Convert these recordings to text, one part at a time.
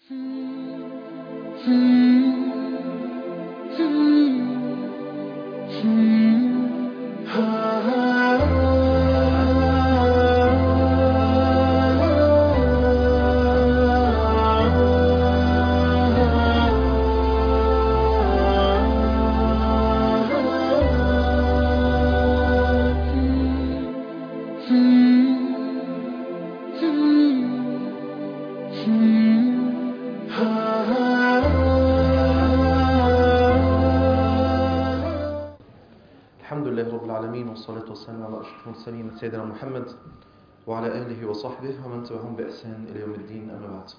الحمد لله رب العالمين والصلاة والسلام على أشرف المرسلين سيدنا محمد وعلى آله وصحبه ومن تبعهم بإحسان إلى يوم الدين أما بعد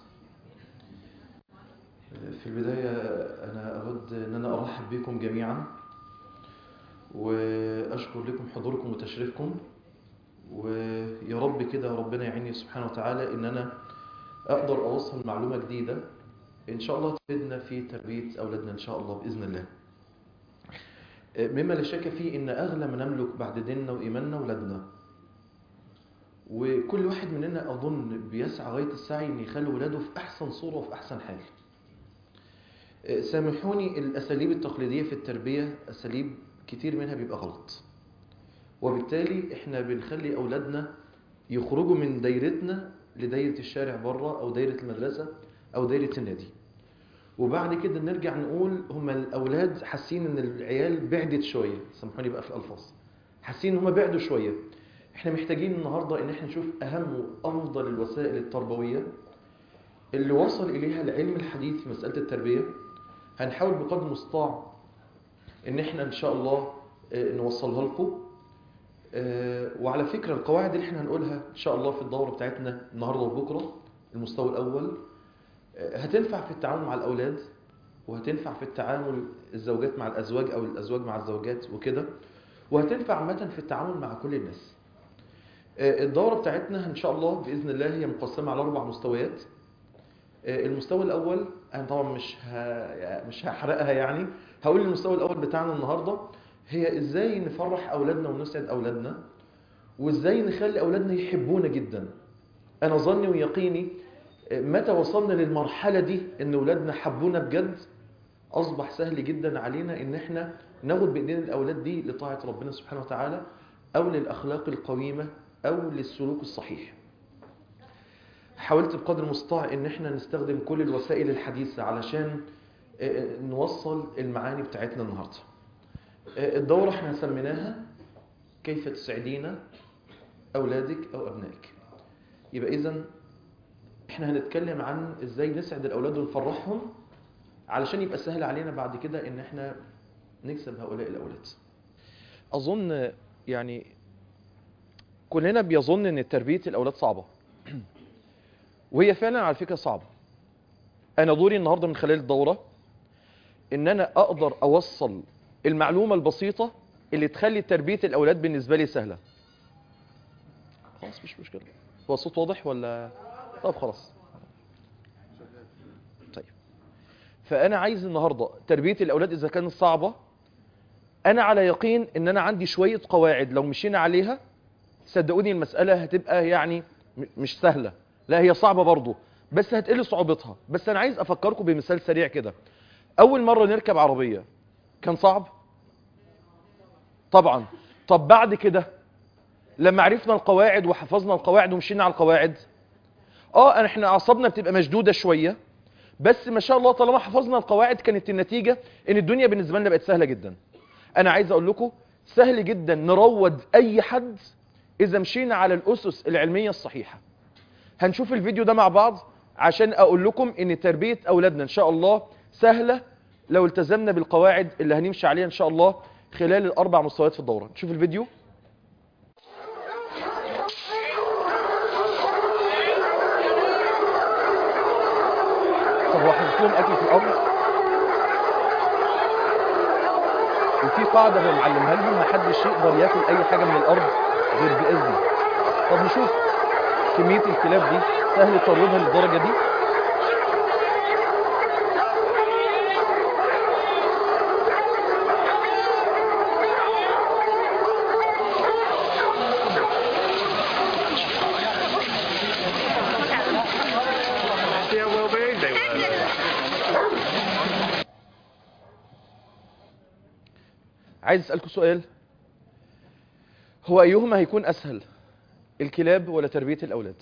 في البداية أنا أود أن أنا أرحب بكم جميعا وأشكر لكم حضوركم وتشريفكم ويا رب كده ربنا يعيني سبحانه وتعالى إن أنا أقدر أوصل معلومة جديدة إن شاء الله تفيدنا في تربية أولادنا إن شاء الله بإذن الله مما لا شك فيه ان اغلى ما نملك بعد ديننا وايماننا ولادنا وكل واحد مننا اظن بيسعى غايه السعي ان يخلي ولاده في احسن صوره وفي احسن حال سامحوني الاساليب التقليديه في التربيه اساليب كتير منها بيبقى غلط وبالتالي احنا بنخلي اولادنا يخرجوا من دايرتنا لدايره الشارع بره او دايره المدرسه او دايره النادي وبعد كده نرجع نقول هم الاولاد حاسين ان العيال بعدت شويه سامحوني بقى في الالفاظ حاسين ان هم بعدوا شويه احنا محتاجين النهارده ان احنا نشوف اهم وافضل الوسائل التربويه اللي وصل اليها العلم الحديث في مساله التربيه هنحاول بقدر المستطاع ان احنا ان شاء الله نوصلها لكم وعلى فكره القواعد اللي احنا هنقولها ان شاء الله في الدوره بتاعتنا النهارده وبكره المستوى الاول هتنفع في التعامل مع الأولاد وهتنفع في التعامل الزوجات مع الأزواج أو الأزواج مع الزوجات وكده وهتنفع عامة في التعامل مع كل الناس الدورة بتاعتنا إن شاء الله بإذن الله هي مقسمة على أربع مستويات المستوى الأول أنا طبعا مش ه... مش هحرقها يعني هقول المستوى الأول بتاعنا النهاردة هي إزاي نفرح أولادنا ونسعد أولادنا وإزاي نخلي أولادنا يحبونا جدا أنا ظني ويقيني متى وصلنا للمرحلة دي ان ولادنا حبونا بجد اصبح سهل جدا علينا ان احنا ناخد بايدينا الاولاد دي لطاعة ربنا سبحانه وتعالى او للاخلاق القويمة او للسلوك الصحيح حاولت بقدر المستطاع ان احنا نستخدم كل الوسائل الحديثة علشان نوصل المعاني بتاعتنا النهاردة الدورة احنا سميناها كيف تسعدين اولادك او ابنائك يبقى اذا احنا هنتكلم عن ازاي نسعد الاولاد ونفرحهم علشان يبقى سهل علينا بعد كده ان احنا نكسب هؤلاء الاولاد اظن يعني كلنا بيظن ان تربيه الاولاد صعبه وهي فعلا على فكره صعبه انا دوري النهارده من خلال الدوره ان انا اقدر اوصل المعلومه البسيطه اللي تخلي تربيه الاولاد بالنسبه لي سهله خلاص مش مشكله هو الصوت واضح ولا طب خلاص طيب فانا عايز النهارده تربيه الاولاد اذا كانت صعبه انا على يقين ان انا عندي شويه قواعد لو مشينا عليها صدقوني المساله هتبقى يعني مش سهله لا هي صعبه برضه بس هتقل صعوبتها بس انا عايز افكركم بمثال سريع كده اول مره نركب عربيه كان صعب طبعا طب بعد كده لما عرفنا القواعد وحفظنا القواعد ومشينا على القواعد اه احنا اعصابنا بتبقى مشدوده شويه بس ما شاء الله طالما حفظنا القواعد كانت النتيجه ان الدنيا بالنسبه لنا بقت سهله جدا انا عايز اقول لكم سهل جدا نروض اي حد اذا مشينا على الاسس العلميه الصحيحه هنشوف الفيديو ده مع بعض عشان اقول لكم ان تربيه اولادنا ان شاء الله سهله لو التزمنا بالقواعد اللي هنمشي عليها ان شاء الله خلال الاربع مستويات في الدوره نشوف الفيديو طب وحطيت لهم اكل في الارض وفي قاعده هو معلمها لهم ما حدش يقدر ياكل اي حاجه من الارض غير باذنه طب نشوف كميه الكلاب دي سهل ترويضها للدرجه دي Yeah, well, they they were. عايز اسالكم سؤال هو ايهما هيكون اسهل الكلاب ولا تربيه الاولاد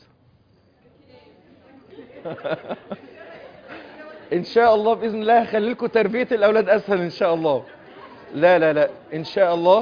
ان شاء الله باذن الله هخلي لكم تربيه الاولاد اسهل ان شاء الله لا لا لا ان شاء الله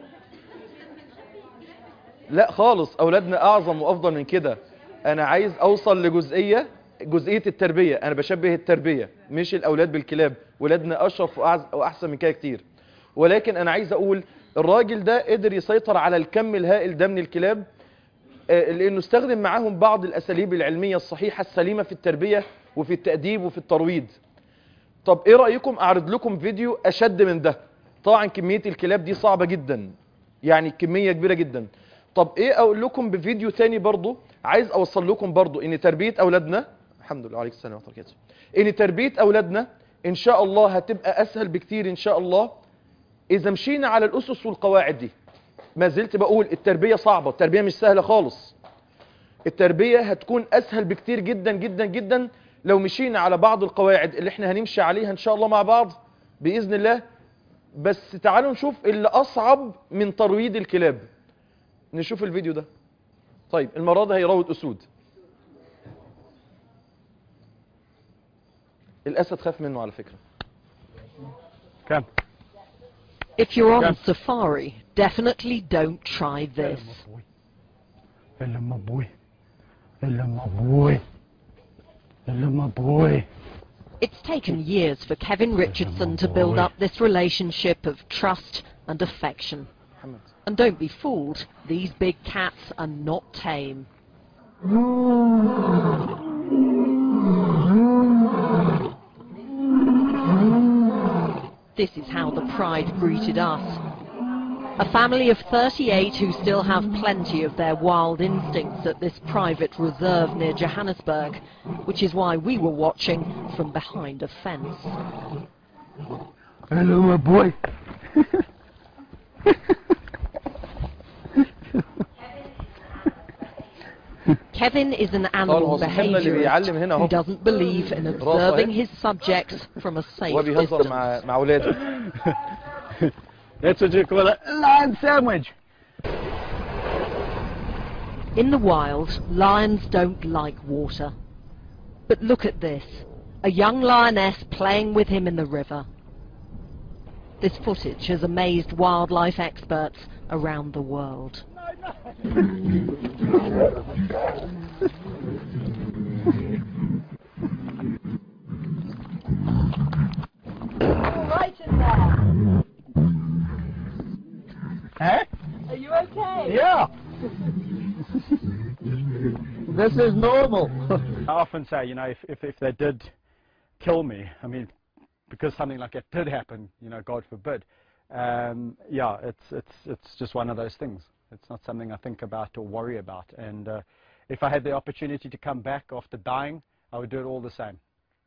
لا خالص اولادنا اعظم وافضل من كده انا عايز اوصل لجزئيه جزئيه التربيه انا بشبه التربيه مش الاولاد بالكلاب ولادنا اشرف وأعز- واحسن من كده كتير ولكن انا عايز اقول الراجل ده قدر يسيطر على الكم الهائل ده من الكلاب آه، لانه استخدم معاهم بعض الاساليب العلميه الصحيحه السليمه في التربيه وفي التاديب وفي الترويض طب ايه رايكم اعرض لكم فيديو اشد من ده طبعا كميه الكلاب دي صعبه جدا يعني كميه كبيره جدا طب ايه اقول لكم بفيديو تاني برضو عايز اوصل لكم برضو ان تربيه اولادنا الحمد لله عليك السلام ورحمه الله وبركاته ان تربيه اولادنا ان شاء الله هتبقى اسهل بكتير ان شاء الله اذا مشينا على الاسس والقواعد دي ما زلت بقول التربيه صعبه التربيه مش سهله خالص التربيه هتكون اسهل بكتير جدا جدا جدا لو مشينا على بعض القواعد اللي احنا هنمشي عليها ان شاء الله مع بعض باذن الله بس تعالوا نشوف اللي اصعب من ترويض الكلاب نشوف الفيديو ده طيب المره دي هيروض اسود الاسد خاف منه على فكره Come. If you're on Yeah. safari, definitely don't try this. Hello, my boy. Hello, my boy. Hello, my boy. It's taken years for Kevin Richardson to build up this relationship of trust and affection. محمد And don't be fooled, these big cats are not tame. This is how the pride greeted us. A family of 38 who still have plenty of their wild instincts at this private reserve near Johannesburg, which is why we were watching from behind a fence. Hello, my boy. Kevin is an طبعا هو animal صاحبنا اللي بيعلم هنا behaviorist اهو who doesn't believe in راسه observing اهي. his subjects from a safe هو بيهزر distance. مع مع اولاده That's what you call a lion sandwich. In the wild, lions don't like water. But look at this. A young lioness playing with him in the river. This footage has amazed wildlife experts around the world. right in there. Huh? Are you okay? Yeah. this is normal. I often say, you know, if, if, if they did kill me, I mean, because something like that did happen, you know, God forbid, um, yeah, it's, it's, it's just one of those things. It's not something I think about or worry about. And uh, if I had the opportunity to come back after dying, I would do it all the same.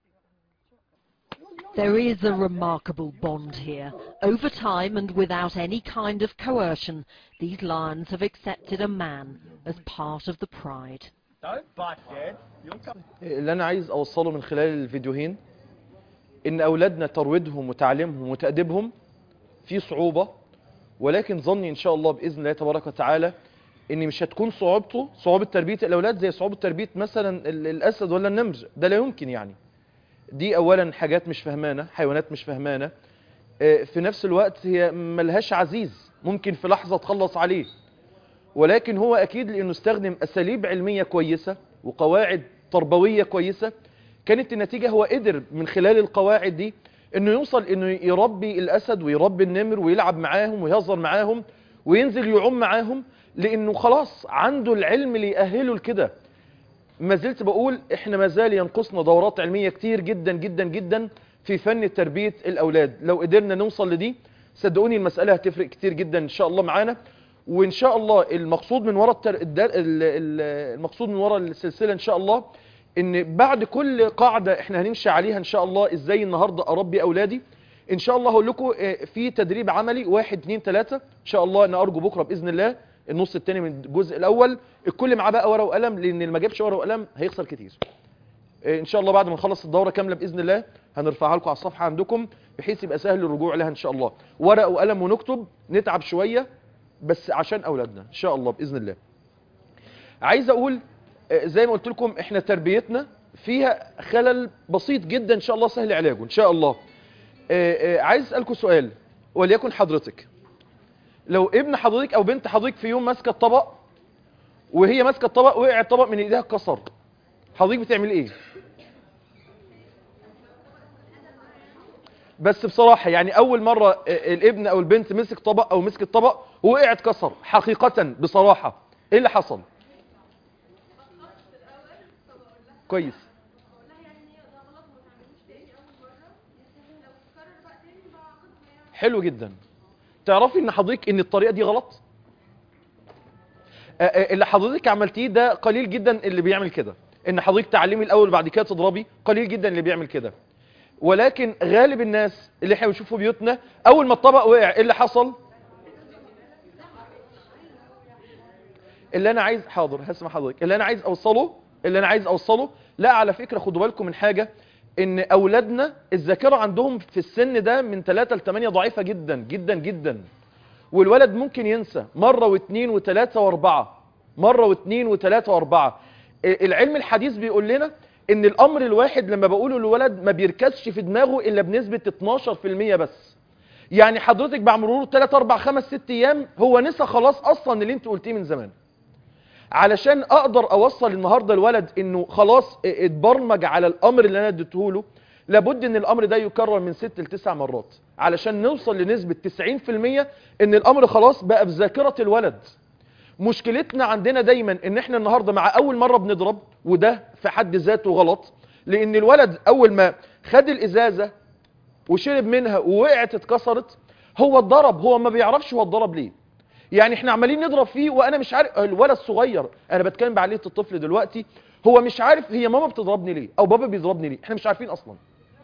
There is a remarkable bond here. Over time and without any kind of coercion, these lions have accepted a man as part of the pride. Don't bite, Dad. You'll come. اللي انا عايز اوصله من خلال الفيديوهين ان اولادنا ترويضهم وتعليمهم وتاديبهم في صعوبه ولكن ظني ان شاء الله باذن الله تبارك وتعالى ان مش هتكون صعوبته صعوبه تربيه الاولاد زي صعوبه تربيه مثلا ال- الاسد ولا النمر ده لا يمكن يعني دي اولا حاجات مش فهمانه حيوانات مش فهمانه آه، في نفس الوقت هي ملهاش عزيز ممكن في لحظه تخلص عليه ولكن هو اكيد لانه استخدم اساليب علميه كويسه وقواعد تربويه كويسه كانت النتيجه هو قدر من خلال القواعد دي انه يوصل انه يربي الاسد ويربي النمر ويلعب معاهم ويهزر معاهم وينزل يعوم معاهم لانه خلاص عنده العلم اللي يأهله لكده ما زلت بقول احنا ما زال ينقصنا دورات علميه كتير جدا جدا جدا في فن تربيه الاولاد لو قدرنا نوصل لدي صدقوني المساله هتفرق كتير جدا ان شاء الله معانا وان شاء الله المقصود من وراء التر... الدر... ال- ال- المقصود من وراء السلسله ان شاء الله ان بعد كل قاعده احنا هنمشي عليها ان شاء الله ازاي النهارده اربي اولادي ان شاء الله هقول لكم آه، في تدريب عملي واحد اتنين تلاته ان شاء الله انا ارجو بكره باذن الله النص التاني من الجزء الاول الكل معاه بقى ورقه وقلم لان اللي ما جابش ورقه وقلم هيخسر كتير آه، ان شاء الله بعد ما نخلص الدوره كامله باذن الله هنرفعها لكم على الصفحه عندكم بحيث يبقى سهل الرجوع لها ان شاء الله ورقه وقلم ونكتب نتعب شويه بس عشان اولادنا ان شاء الله باذن الله عايز اقول آه، زي ما قلت لكم احنا تربيتنا فيها خلل بسيط جدا ان شاء الله سهل علاجه ان شاء الله آه، آه، عايز اسالكم سؤال وليكن حضرتك لو ابن حضرتك او بنت حضرتك في يوم ماسكه الطبق وهي ماسكه الطبق وقع الطبق من ايديها اتكسر حضرتك بتعملي ايه بس بصراحه يعني اول مره آه، الابن او البنت مسك طبق او مسك الطبق ووقع اتكسر حقيقه بصراحه ايه اللي حصل كويس حلو جدا تعرفي ان حضرتك ان الطريقه دي غلط آه، آه، اللي حضرتك عملتيه ده قليل جدا اللي بيعمل كده ان حضرتك تعلمي الاول وبعد كده تضربي قليل جدا اللي بيعمل كده ولكن غالب الناس اللي احنا بنشوفه في بيوتنا اول ما الطبق وقع ايه اللي حصل اللي انا عايز حاضر هسمع حضرتك اللي انا عايز اوصله اللي انا عايز اوصله لا على فكره خدوا بالكم من حاجه ان اولادنا الذاكره عندهم في السن ده من 3 ل 8 ضعيفه جدا جدا جدا والولد ممكن ينسى مره واثنين وثلاثه واربعه مره واثنين وثلاثه واربعه العلم الحديث بيقول لنا ان الامر الواحد لما بقوله للولد ما بيركزش في دماغه الا بنسبه 12% بس يعني حضرتك بعد مرور 3 4 5 6 ايام هو نسى خلاص اصلا اللي انت قلتيه من زمان علشان اقدر اوصل النهارده الولد انه خلاص اتبرمج على الامر اللي انا اديته له لابد ان الامر ده يكرر من 6 ل 9 مرات علشان نوصل لنسبه 90% ان الامر خلاص بقى في ذاكره الولد مشكلتنا عندنا دايما ان احنا النهارده مع اول مره بنضرب وده في حد ذاته غلط لان الولد اول ما خد الازازه وشرب منها ووقعت اتكسرت هو اتضرب هو ما بيعرفش هو اتضرب ليه يعني احنا عمالين نضرب فيه وانا مش عارف الولد الصغير انا بتكلم بعقليه الطفل دلوقتي هو مش عارف هي ماما بتضربني ليه او بابا بيضربني ليه احنا مش عارفين اصلا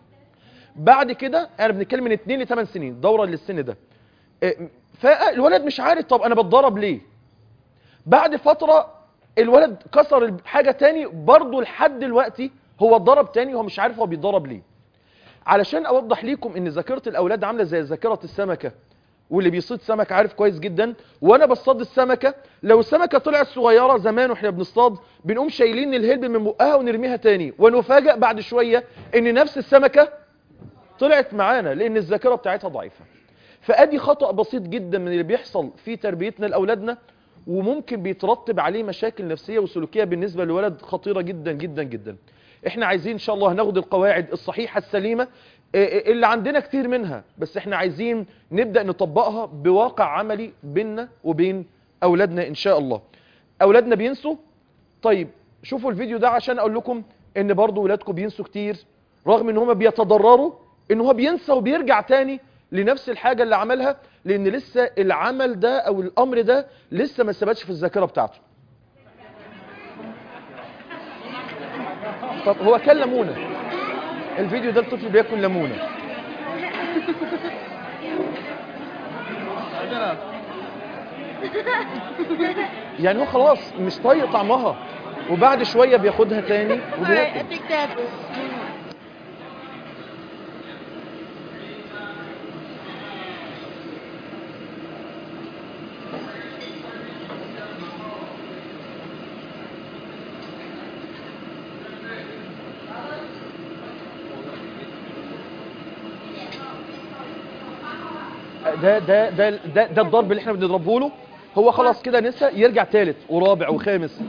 بعد كده انا بنتكلم من 2 ل 8 سنين دوره للسن ده اه، فالولد مش عارف طب انا بتضرب ليه بعد فتره الولد كسر حاجه تاني برضه لحد دلوقتي هو اتضرب تاني هو مش عارف هو بيتضرب ليه علشان اوضح ليكم ان ذاكره الاولاد عامله زي ذاكره السمكه واللي بيصيد سمك عارف كويس جدا وانا بصطاد السمكه لو السمكه طلعت صغيره زمان واحنا بنصطاد بنقوم شايلين الهلب من بقها ونرميها تاني ونفاجئ بعد شويه ان نفس السمكه طلعت معانا لان الذاكره بتاعتها ضعيفه فادي خطا بسيط جدا من اللي بيحصل في تربيتنا لاولادنا وممكن بيترتب عليه مشاكل نفسيه وسلوكيه بالنسبه للولد خطيره جدا جدا جدا احنا عايزين ان شاء الله هناخد القواعد الصحيحه السليمه إيه اللي عندنا كتير منها بس احنا عايزين نبدا نطبقها بواقع عملي بيننا وبين اولادنا ان شاء الله اولادنا بينسوا طيب شوفوا الفيديو ده عشان اقول لكم ان برضو ولادكم بينسوا كتير رغم ان هم بيتضرروا ان هو بينسى وبيرجع تاني لنفس الحاجه اللي عملها لان لسه العمل ده او الامر ده لسه ما ثبتش في الذاكره بتاعته طب هو كان ليمونه الفيديو ده الطفل بياكل ليمونه يعني هو خلاص مش طايق طعمها وبعد شويه بياخدها تاني Alright, I وبياكل think that's ده ده ده ده, ده الضرب اللي احنا بنضربه له هو خلاص كده نسى يرجع ثالث ورابع وخامس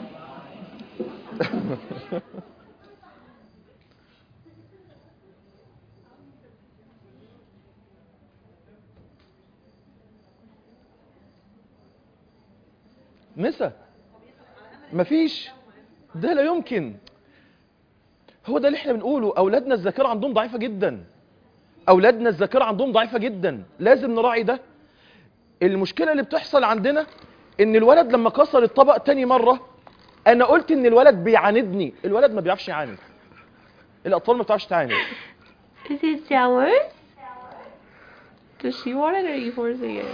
نسى مفيش ده لا يمكن هو ده اللي احنا بنقوله اولادنا الذاكره عندهم ضعيفه جدا اولادنا الذاكره عندهم ضعيفه جدا لازم نراعي ده المشكله اللي بتحصل عندنا ان الولد لما كسر الطبق تاني مره انا قلت ان الولد بيعاندني الولد ما بيعرفش يعاند الاطفال ما بتعرفش تعاند Is it sour? Does she want it or are you forcing it?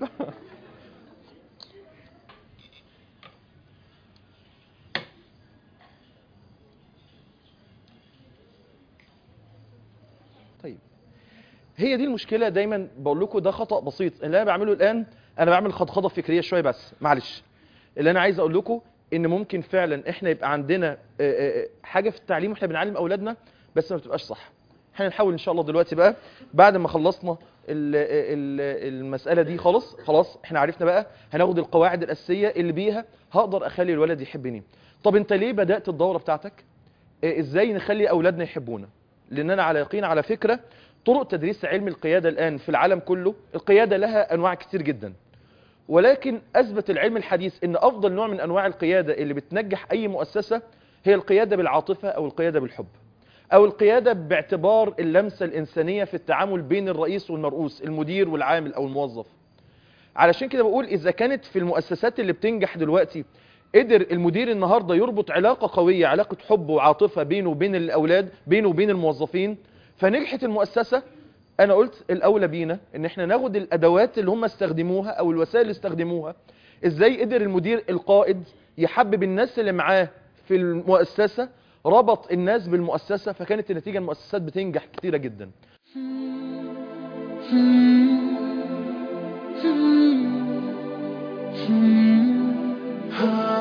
طيب هي دي المشكله دايما بقول لكم ده خطا بسيط اللي انا بعمله الان انا بعمل خضخضه فكريه شويه بس معلش اللي انا عايز اقول لكم ان ممكن فعلا احنا يبقى عندنا آه، آه، حاجه في التعليم واحنا بنعلم اولادنا بس ما بتبقاش صح احنا نحاول ان شاء الله دلوقتي بقى بعد ما خلصنا ال- ال- المساله دي خالص خلاص احنا عرفنا بقى هناخد القواعد الاساسيه اللي بيها هقدر اخلي الولد يحبني طب انت ليه بدات الدوره بتاعتك آه، ازاي نخلي اولادنا يحبونا لان انا على يقين على فكره طرق تدريس علم القياده الان في العالم كله القياده لها انواع كتير جدا ولكن اثبت العلم الحديث ان افضل نوع من انواع القياده اللي بتنجح اي مؤسسه هي القياده بالعاطفه او القياده بالحب او القياده باعتبار اللمسه الانسانيه في التعامل بين الرئيس والمرؤوس المدير والعامل او الموظف علشان كده بقول اذا كانت في المؤسسات اللي بتنجح دلوقتي قدر المدير النهارده يربط علاقه قويه علاقه حب وعاطفه بينه وبين الاولاد بينه وبين الموظفين فنجحت المؤسسه انا قلت الاولى بينا ان احنا ناخد الادوات اللي هم استخدموها او الوسائل اللي استخدموها ازاي قدر المدير القائد يحبب الناس اللي معاه في المؤسسه ربط الناس بالمؤسسه فكانت النتيجه المؤسسات بتنجح كتيره جدا Hmm.